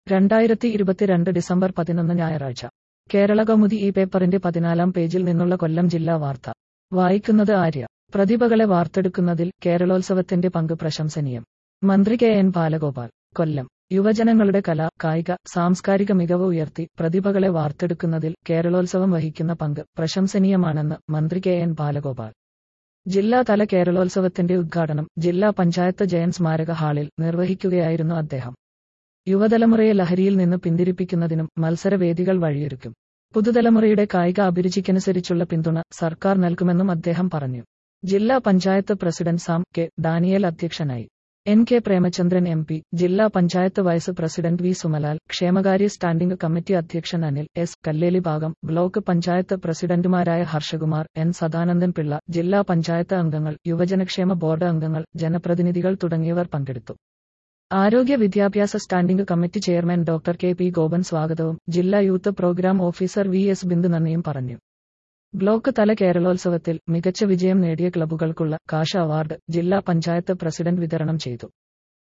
രണ്ടായിരത്തി ഇരുപത്തിരണ്ട് ഡിസംബർ പതിനൊന്ന് ഞായറാഴ്ച കേരള കൗമുദി ഈ പേപ്പറിന്റെ പതിനാലാം പേജിൽ നിന്നുള്ള കൊല്ലം ജില്ലാ വാർത്ത വായിക്കുന്നത് ആര്യ പ്രതിഭകളെ വാർത്തെടുക്കുന്നതിൽ കേരളോത്സവത്തിന്റെ പങ്ക് പ്രശംസനീയം മന്ത്രി കെ എൻ ബാലഗോപാൽ കൊല്ലം യുവജനങ്ങളുടെ കല കായിക സാംസ്കാരിക മികവ് ഉയർത്തി പ്രതിഭകളെ വാർത്തെടുക്കുന്നതിൽ കേരളോത്സവം വഹിക്കുന്ന പങ്ക് പ്രശംസനീയമാണെന്ന് മന്ത്രി കെ എൻ ബാലഗോപാൽ ജില്ലാതല കേരളോത്സവത്തിന്റെ ഉദ്ഘാടനം ജില്ലാ പഞ്ചായത്ത് ജയൻ സ്മാരക ഹാളിൽ നിർവഹിക്കുകയായിരുന്നു അദ്ദേഹം യുവതലമുറയെ ലഹരിയിൽ നിന്ന് പിന്തിരിപ്പിക്കുന്നതിനും മത്സരവേദികൾ വഴിയൊരുക്കും പുതുതലമുറയുടെ കായിക അഭിരുചിക്കനുസരിച്ചുള്ള പിന്തുണ സർക്കാർ നൽകുമെന്നും അദ്ദേഹം പറഞ്ഞു ജില്ലാ പഞ്ചായത്ത് പ്രസിഡന്റ് സാം കെ ഡാനിയേൽ അധ്യക്ഷനായി N K Premachandran M P ജില്ലാ panchayat vice president V Sumalal ക്ഷേമകാര്യ സ്റ്റാൻഡിംഗ് കമ്മിറ്റി അധ്യക്ഷൻ അനിൽ എസ് കല്ലേലി ഭാഗം ബ്ലോക്ക് പഞ്ചായത്ത് പ്രസിഡന്റുമാരായ ഹർഷകുമാർ എൻ സദാനന്ദൻ പിള്ള ജില്ലാ പഞ്ചായത്ത് അംഗങ്ങൾ യുവജനക്ഷേമ ബോർഡ് അംഗങ്ങൾ ജനപ്രതിനിധികൾ തുടങ്ങിയവർ പങ്കെടുത്തു ആരോഗ്യ വിദ്യാഭ്യാസ standing committee chairman doctor K P Gopan സ്വാഗതവും ജില്ലാ youth programme officer V S Bindu നന്ദിയും പറഞ്ഞു ബ്ലോക്ക് തല കേരളോത്സവത്തിൽ മികച്ച വിജയം നേടിയ ക്ലബ്ബുകൾക്കുള്ള കാഷ അവാർഡ് ജില്ലാ പഞ്ചായത്ത് പ്രസിഡന്റ് വിതരണം ചെയ്തു